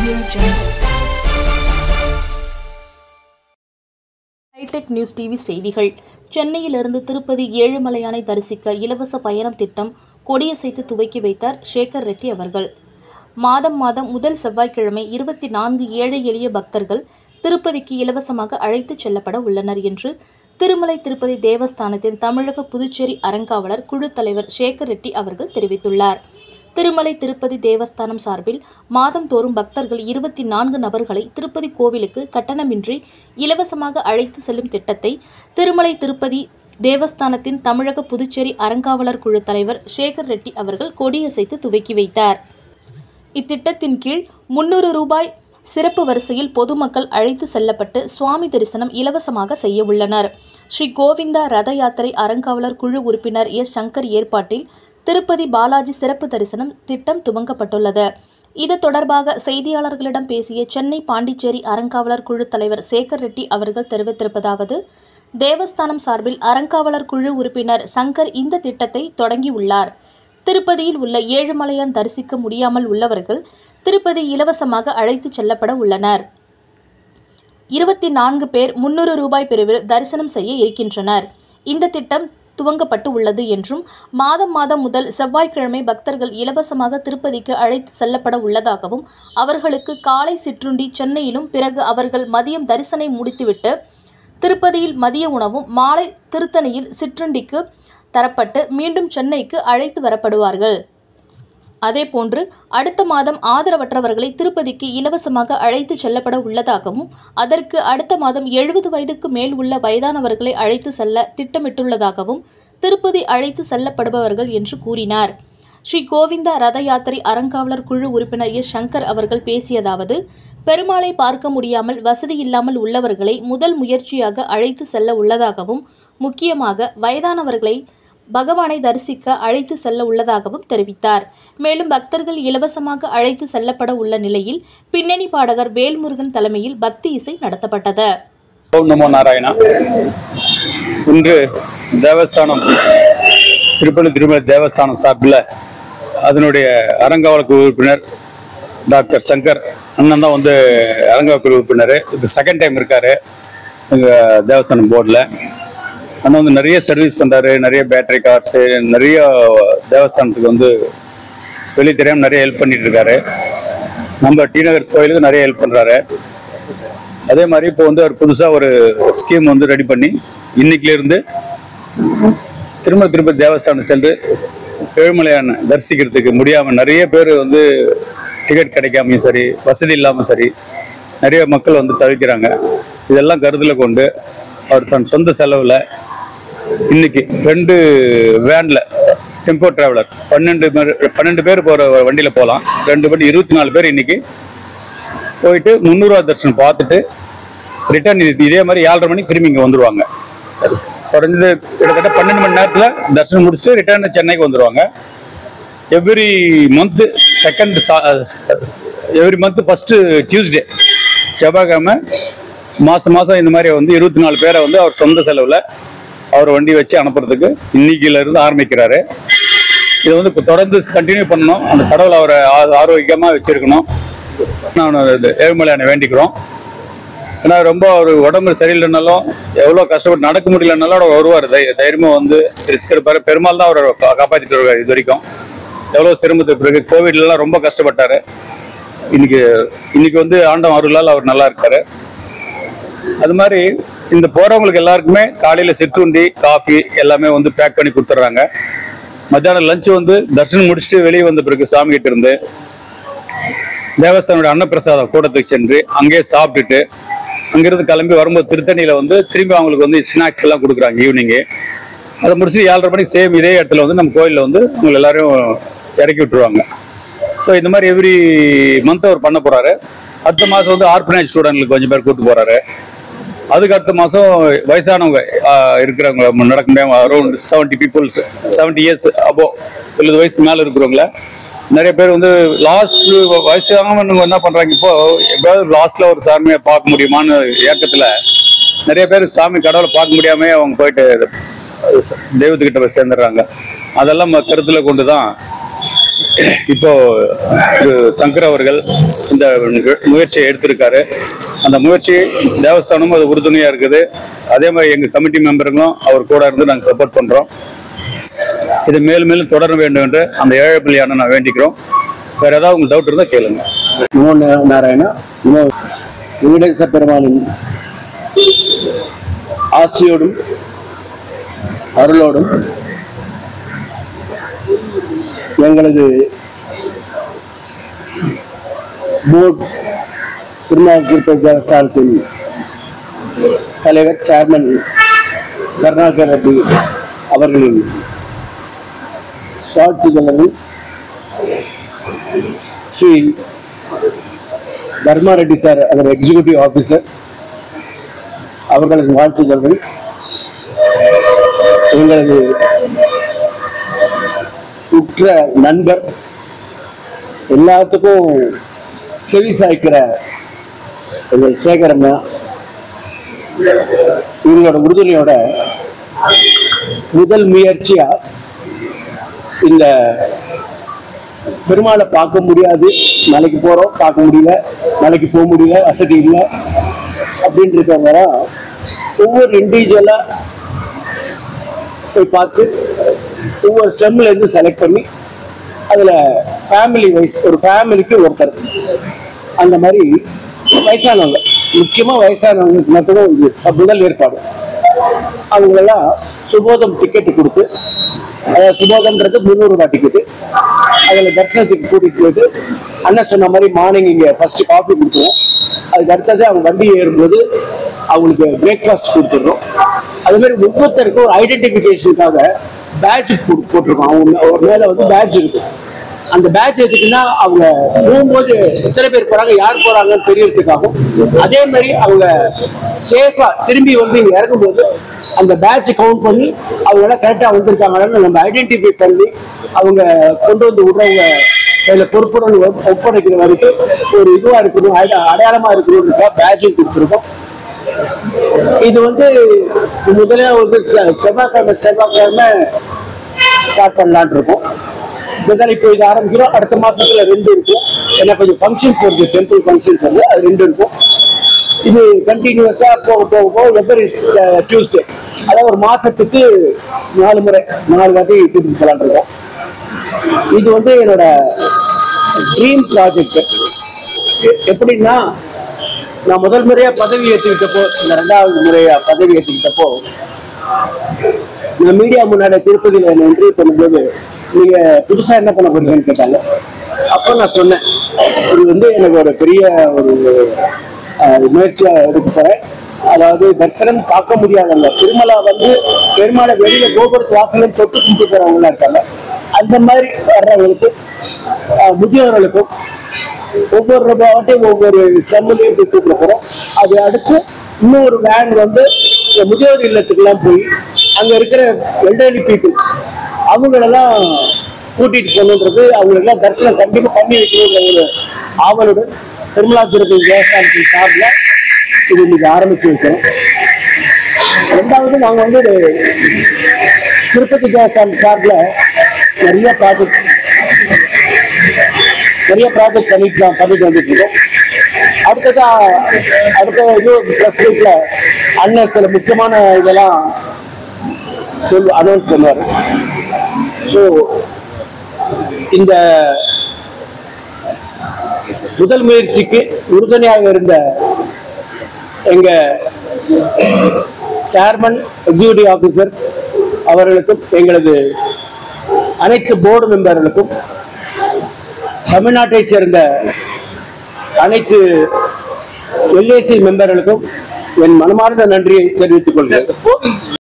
Audio Jungle. Hitech news TV செய்திகள் சென்னையிலிருந்து திருப்பதி ஏழுமலையானை தரிசிக்க இலவச பயணம் திட்டம் கொடியசைத்து துவக்கி வைத்தார் சேகர் ரெட்டி அவர்கள் மாதம் மாதம் முதல் செவ்வாய்க்கிழமை இருபத்தி நான்கு ஏழை எளிய பக்தர்கள் திருப்பதிக்கு இலவசமாக அழைத்துச் செல்லப்பட உள்ளனர் என்று திருமலை திருப்பதி தேவஸ்தானத்தின் தமிழக புதுச்சேரி அறங்காவலர் குழு தலைவர் சேகர் ரெட்டி அவர்கள் தெரிவித்துள்ளார் திருமலை திருப்பதி தேவஸ்தானம் சார்பில் மாதந்தோறும் பக்தர்கள் இருபத்தி நான்கு நபர்களை திருப்பதி கோவிலுக்கு கட்டணமின்றி இலவசமாக அழைத்து செல்லும் திட்டத்தை திருமலை திருப்பதி தேவஸ்தானத்தின் தமிழக புதுச்சேரி அறங்காவலர் குழு தலைவர் சேகர் ரெட்டி அவர்கள் கொடியசைத்து துவக்கி வைத்தார் இத்திட்டத்தின் கீழ் முன்னூறு ரூபாய் சிறப்பு வரிசையில் பொதுமக்கள் அழைத்து செல்லப்பட்டு சுவாமி தரிசனம் இலவசமாக செய்ய உள்ளனர் ஸ்ரீ கோவிந்தா ரத யாத்திரை அறங்காவலர் குழு உறுப்பினர் எஸ் சங்கர் ஏற்பாட்டில் திருப்பதி பாலாஜி சிறப்பு தரிசனம் திட்டம் துவங்கப்பட்டுள்ளது இது தொடர்பாக செய்தியாளர்களிடம் பேசிய சென்னை பாண்டிச்சேரி அறங்காவலர் குழு தலைவர் சேகர் ரெட்டி அவர்கள் தெரிவித்திருப்பதாவது தேவஸ்தானம் சார்பில் அறங்காவலர் குழு உறுப்பினர் சங்கர் இந்த திட்டத்தை தொடங்கியுள்ளார் திருப்பதியில் உள்ள ஏழுமலையான் தரிசிக்க முடியாமல் உள்ளவர்கள் திருப்பதி இலவசமாக அழைத்துச் செல்லப்பட உள்ளனர் இருபத்தி நான்கு பேர் முன்னூறு ரூபாய் பிரிவில் தரிசனம் செய்ய இருக்கின்றனர் இந்த திட்டம் துவங்கப்பட்டு உள்ளது என்றும் மாதம் மாதம் முதல் செவ்வாய்க்கிழமை பக்தர்கள் இலவசமாக திருப்பதிக்கு அழைத்து செல்லப்பட உள்ளதாகவும் அவர்களுக்கு காலை சிற்றுண்டி சென்னையிலும் பிறகு அவர்கள் மதியம் தரிசனை முடித்துவிட்டு திருப்பதியில் மதிய உணவும் மாலை திருத்தணியில் சிற்றுண்டிக்கு தரப்பட்டு மீண்டும் சென்னைக்கு அழைத்து வரப்படுவார்கள் அதேபோன்று அடுத்த மாதம் ஆதரவற்றவர்களை திருப்பதிக்கு இலவசமாக அழைத்து செல்லப்பட உள்ளதாகவும் அதற்கு அடுத்த மாதம் எழுபது வயதுக்கு மேல் உள்ள வயதானவர்களை அழைத்து செல்ல திட்டமிட்டுள்ளதாகவும் திருப்பதி அழைத்து செல்லப்படுபவர்கள் என்று கூறினார் ஸ்ரீ கோவிந்தா ரத யாத்திரை அறங்காவலர் குழு உறுப்பினர் எஸ் சங்கர் அவர்கள் பேசியதாவது பெருமாளை பார்க்க முடியாமல் வசதி இல்லாமல் உள்ளவர்களை முதல் முயற்சியாக அழைத்து செல்ல உள்ளதாகவும் முக்கியமாக வயதானவர்களை பகவானை தரிசிக்க அழைத்து செல்ல உள்ளதாகவும் தெரிவித்தார் மேலும் பக்தர்கள் இலவசமாக அழைத்து செல்லப்பட உள்ள நிலையில் பின்னணி பாடகர் வேல்முருகன் தலைமையில் பக்தி இசை நடத்தப்பட்டது ஓம் நமோ நாராயணா இன்று தேவஸ்தானம் திருப்பதி திருமலை தேவஸ்தானம் சார்பில் அதனுடைய அறங்காவலர் உறுப்பினர் டாக்டர் சங்கர் அண்ணன் தான் வந்து அறங்காவலர் உறுப்பினர் இது செகண்ட் டைம் இருக்காரு எங்கள் தேவஸ்தானம் போர்டில் அண்ணன் வந்து நிறைய சர்வீஸ் பண்ணுறாரு நிறைய பேட்டரி கார்ஸு நிறைய தேவஸ்தானத்துக்கு வந்து வெளியே தெரியாமல் நிறைய ஹெல்ப் பண்ணிட்டு இருக்காரு நம்ம டி நகர் கோயிலுக்கு நிறைய ஹெல்ப் பண்ணுறாரு அதே மாதிரி இப்போ வந்து அவர் புதுசாக ஒரு ஸ்கீம் வந்து ரெடி பண்ணி இன்னைக்கிலிருந்து திருமல திருப்பதி தேவஸ்தானம் சென்று ஏழுமலையான தரிசிக்கிறதுக்கு முடியாமல் நிறைய பேர் வந்து டிக்கெட் கிடைக்காமையும் சரி வசதி இல்லாமல் சரி நிறைய மக்கள் வந்து தவிக்கிறாங்க இதெல்லாம் கருத்தில் கொண்டு அவர் தன் சொந்த செலவில் இன்னைக்கு ரெண்டு வேனில் டெம்போ டிராவலர் பன்னெண்டு பேர் பன்னெண்டு பேர் போகிற வண்டியில் போகலாம் ரெண்டு வண்டி இருபத்தி நாலு பேர் இன்னைக்கு போயிட்டு முந்நூறுவா தரிசனம் பார்த்துட்டு ரிட்டர்ன் இதே மாதிரி ஏழரை மணிக்கு திரும்பி இங்கே வந்துடுவாங்க குறைஞ்சது கிட்டத்தட்ட பன்னெண்டு மணி நேரத்தில் தரிசனம் முடிச்சுட்டு ரிட்டர்ன் சென்னைக்கு வந்துடுவாங்க every month second every month first Tuesday செவ்வாய்க்கிழமை மாதம் மாதம் இந்த மாதிரி வந்து இருபத்தி நாலு பேரை வந்து அவர் சொந்த செலவில் அவர் வண்டி வச்சு அனுப்புறதுக்கு இன்னைக்குல இருந்து ஆரம்பிக்கிறாரு இதை வந்து இப்ப தொடர்ந்து கண்டினியூ பண்ணணும் அந்த கடவுள் அவரை ஆ- ஆரோக்கியமா வச்சிருக்கணும் நான் இது ஏழுமலையான வேண்டிக்கிறோம் ஏன்னா ரொம்ப அவர் உடம்பு சரியில்லைனாலும் எவ்வளோ கஷ்டப்பட்டு நடக்க முடியலனாலும் அவர் வருவார் தை தைரியமா வந்து ரிஸ்க் எடுப்பாரு பெருமாள் தான் அவரை கா- காப்பாத்திட்டு வருவார் இது வரைக்கும் எவ்வளோ சிரமத்துக்கு பிறகு கோவிட்லலாம் ரொம்ப கஷ்டப்பட்டாரு இன்னைக்கு இன்னைக்கு வந்து ஆண்டவன் அருளால் அவர் நல்லா இருக்காரு அது மாதிரி இந்த போறவங்களுக்கு எல்லாருக்குமே காலையில சிற்றுண்டி காஃபி எல்லாமே வந்து பேக் பண்ணி கொடுத்துட்றாங்க மத்தியானம் லஞ்ச் வந்து தரிசனம் முடிச்சுட்டு வெளியே வந்த பிறகு சாமி கிட்ட இருந்து தேவஸ்தானுடைய அன்னப்பிரசாத கூடத்துக்கு சென்று அங்கேயே சாப்பிட்டுட்டு அங்கிருந்து கிளம்பி வரும்போது திருத்தணியில வந்து திரும்பி அவங்களுக்கு வந்து ஸ்நாக்ஸ் எல்லாம் கொடுக்குறாங்க ஈவினிங்கு அதை முடிச்சு ஏழரை மணிக்கு சேம் இதே இடத்துல வந்து நம்ம கோயிலில் வந்து அவங்க எல்லாரையும் இறக்கி விட்டுருவாங்க ஸோ இந்த மாதிரி எவ்ரி மந்த் அவர் பண்ண போறாரு அடுத்த மாதம் வந்து ஆர்பனைஸ் ஸ்டூடெண்ட்களுக்கு கொஞ்சம் பேர் கூட்டு போறாரு அதுக்கு அடுத்த மாதம் வயசானவங்க ஆஹ், இருக்கிறவங்க நடக்க முடியாம around seventy peoples seventy years above எழுபது வயசு மேலே இருக்கிறவங்கள நிறைய பேர் வந்து லாஸ்ட் வயசானவங்க என்ன பண்றாங்க இப்போ எப்படியாவது லாஸ்ட்ல ஒரு சாமியை பார்க்க முடியுமான்னு ஏக்கத்துல நிறைய பேர் சாமி கடவுளை பார்க்க முடியாம அவங்க போயிட்டு தெய்வத்துக்கிட்ட போய் சேர்ந்துடுறாங்க அதெல்லாம் ம- கருத்துல கொண்டு தான் இப்போ திரு சங்கர் அவர்கள் இந்த முயற்சியை எடுத்திருக்காரு அந்த முயற்சி தேவஸ்தானமும் அது உறுதுணையா இருக்குது அதே மாதிரி எங்க கமிட்டி மெம்பருங்களும் அவர் கூட இருந்து நாங்கள் சப்போர்ட் பண்றோம் இது மேலும் மேலும் தொடர வேண்டும் என்று அந்த ஏழை பிள்ளையான நான் வேண்டிக்கிறோம் வேற ஏதாவது உங்களுக்கு டவுட் இருந்தால் கேளுங்க நமோ நா- நாராயணா நமோ வெங்கடேச பெருமானின் ஆசியோடும் அருளோடும் எங்களது போர்ட் திருநாள் திருப்பதி தேவஸ்தானத்தின் தலைவர் சேர்மன் கருணாகர் ரெட்டி அவர்களின் வாழ்த்துதலும் ஸ்ரீ தர்மா ரெட்டி சார் அவர் எக்ஸிகியூட்டிவ் ஆபீசர் அவர்களது வாழ்த்துதல்கள் எங்களது உற்ற நண்பர் எல்லாத்துக்கும் செவி சாய்க்கிற எங்கள் சேகரம்யா இவங்களோட உறுதுணையோட முதல் முயற்சியா இந்த பெருமாளை பார்க்க முடியாது நாளைக்கு போறோம் பார்க்க முடியல நாளைக்கு போக முடியல வசதி இல்லை அப்படின்னு இருக்கவங்க ஒவ்வொரு இண்டிவிஜுவலா போய் பார்த்து ஒவ்வொரு ஸ்டெம்ல இருந்து செலக்ட் பண்ணி அதுல ஃபேமிலி வைஸ் ஒரு ஃபேமிலிக்கு ஒருத்தர் அந்த மாதிரி வயசானவங்க முக்கியமா வயசானவங்களுக்கு மட்டும் இது முதல் ஏற்பாடு அவங்களெல்லாம் சுபோதம் டிக்கெட் கொடுத்து அதாவது சுபோதம்ன்றது முந்நூறு ரூபாய் டிக்கெட்டு அதில் தரிசனத்துக்கு கூட்டிட்டு போயிட்டு அண்ணன் சொன்ன மாதிரி மார்னிங் இங்கே ஃபர்ஸ்ட் காஃபி கொடுத்துருவோம் அதுக்கு அடுத்தது அவங்க வண்டி ஏறும்போது அவங்களுக்கு பிரேக்ஃபாஸ்ட் கொடுத்துடுறோம் அது மாதிரி ஒவ்வொருத்தருக்கும் ஒரு ஐடென்டிஃபிகேஷனுக்காக பேட்ச் போட்டிருக்கோம் அவங்க ஒரு மேலே வந்து பேட்ச் இருக்கும் அந்த பேட்ச் எதுக்குன்னா அவங்க போகும்போது எத்தனை பேர் போறாங்க யார் போறாங்கன்னு தெரியறதுக்காகவும் அதே மாதிரி அவங்க சேஃபா திரும்பி வந்து இங்க இறங்கும்போது அந்த பேட்ச் கவுண்ட் பண்ணி அவங்க எல்லாம் கரெக்டா வந்திருக்காங்கன்னு நம்ம ஐடென்டிஃபை பண்ணி அவங்க கொண்டு வந்து விடுறவங்க கையில பொறுப்புடன் ஒப்- ஒப்படைக்கிற வரைக்கும் ஒரு இதுவா இருக்கணும் அட- அடையாளமா இருக்கணும்ன்றதுக்காக பேட்சும் கொடுத்துருக்கோம் இது வந்து முதல்ல வந்து செ- செவ்வாய்க்கிழமை செவ்வாய்க்கிழமை ஸ்டார்ட் பண்ணலாம்னு இருக்கோம் முதல்ல இப்போ இது ஆரம்பிக்கிறோம் அடுத்த மாசத்துல ரெண்டு இருக்கும் ஏன்னா கொஞ்சம் ஃபங்க்ஷன்ஸ் வருது டெம்பிள் ஃபங்க்ஷன்ஸ் வந்து அது ரெண்டு இருக்கும் இது கண்டினியூஸா போக போக போக எவ்ரி டியூஸ்டே அதாவது ஒரு மாசத்துக்கு நாலு முறை நாலு வாட்டி கூட்டிட்டு போலான்னு இருக்கோம் இது வந்து என்னோட ட்ரீம் ப்ராஜெக்ட் எப்படின்னா நான் முதல் முறையா பதவி ஏற்றுக்கிட்டப்போ இந்த ரெண்டாவது முறையா பதவி ஏற்றுக்கிட்டப்போ நான் மீடியா முன்னாடி திருப்பதியில என்ன இன்டர்வியூ பண்ணும்போது நீங்க புதுசா என்ன பண்ண போறீங்கன்னு கேட்டாங்க அப்போ நான் சொன்னேன் இது வந்து எனக்கு ஒரு பெரிய ஒரு அஹ், முயற்சியா எடுக்க போறேன் அதாவது தரிசனம் பார்க்க முடியாதவங்க திருமலா வந்து பெருமாளை வெளியில கோபுரத்து வாசலும் தொட்டு கும்பிட்டு போறவங்களா இருக்காங்க அந்த மாதிரி வர்றவங்களுக்கு அஹ், முதியோர்களுக்கும் ஒவ்வொரு வாட்டையும் ஒவ்வொரு செம்முலையும் போய் கூப்பிட போறோம் அது அடுத்து இன்னொரு வேன் வந்து இந்த முதியோர் இல்லத்துக்கெல்லாம் போய் அங்க இருக்கிற எல்டர்லி பீப்புள் அவங்களெல்லாம் கூட்டிட்டு போகணுன்றது அவங்களெல்லாம் தரிசனம் கண்டிப்பா பண்ணி வைக்கணுங்கிற ஒரு ஆவலுடன் திருமலா திருப்பதி தேவஸ்தானத்தின் சார்பில் இது இன்னைக்கு ஆரம்பிச்சு வைக்கிறோம் ரெண்டாவது நாங்க வந்து ஒரு திருப்பதி தேவஸ்தானம் சார்பில் நிறைய ப்ராஜெக்ட் நிறைய ப்ராஜெக்ட் பண்ணிட்டு பண்ணிட்டு வந்துட்டு இருக்கோம் அடுத்ததா அடுத்த இது ப்ளஸ் வீக்ல அண்ணன் சில முக்கியமான இதெல்லாம் சொல் அனௌன்ஸ் பண்ணுவார் ஸோ இந்த முதல் முயற்சிக்கு உறுதுணையாக இருந்த எங்க சேர்மன் எக்ஸிகியூட்டிவ் ஆபீசர் அவர்களுக்கும் எங்களது அனைத்து போர்டு மெம்பர்களுக்கும் தமிழ்நாட்டைச் சேர்ந்த அனைத்து எல்ஏசி மெம்பர்களுக்கும் என் மனமார்ந்த நன்றியை தெரிவித்துக் கொள்கிறேன்